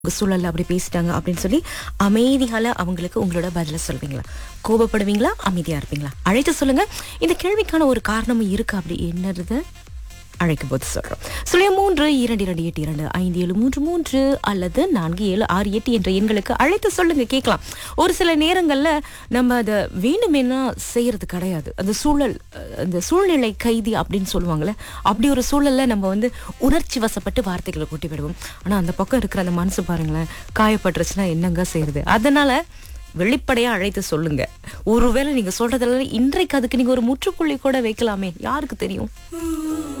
உங்க சூழல்ல அப்படி பேசிட்டாங்க அப்படின்னு சொல்லி அமைதியால அவங்களுக்கு உங்களோட பதில சொல்வீங்களா கோபப்படுவீங்களா அமைதியா இருப்பீங்களா அழைத்து சொல்லுங்க இந்த கேள்விக்கான ஒரு காரணமும் இருக்கு அப்படி என்னது அழைக்கும் போது சொல்றோம் சுழிய மூன்று இரண்டு இரண்டு எட்டு இரண்டு ஐந்து ஏழு மூன்று மூன்று அல்லது நான்கு ஏழு ஆறு எட்டு என்ற எண்களுக்கு அழைத்து சொல்லுங்க கேட்கலாம் ஒரு சில நேரங்கள்ல நம்ம அதை வேணுமேனா செய்யறது கிடையாது அந்த சூழல் அஹ், அந்த சூழ்நிலை கைதி அப்படின்னு சொல்லுவாங்கல்ல அப்படி ஒரு சூழல்ல நம்ம வந்து உணர்ச்சி வசப்பட்டு வார்த்தைகளை கொட்டி விடுவோம் ஆனா அந்த பக்கம் இருக்கிற அந்த மனசு பாருங்களேன் காயப்பட்டுருச்சுன்னா என்னங்க செய்யறது அதனால வெளிப்படையா அழைத்து சொல்லுங்க ஒருவேளை நீங்க சொல்றதுல இன்றைக்கு அதுக்கு நீங்க ஒரு முற்றுப்புள்ளி கூட வைக்கலாமே யாருக்கு தெரியும்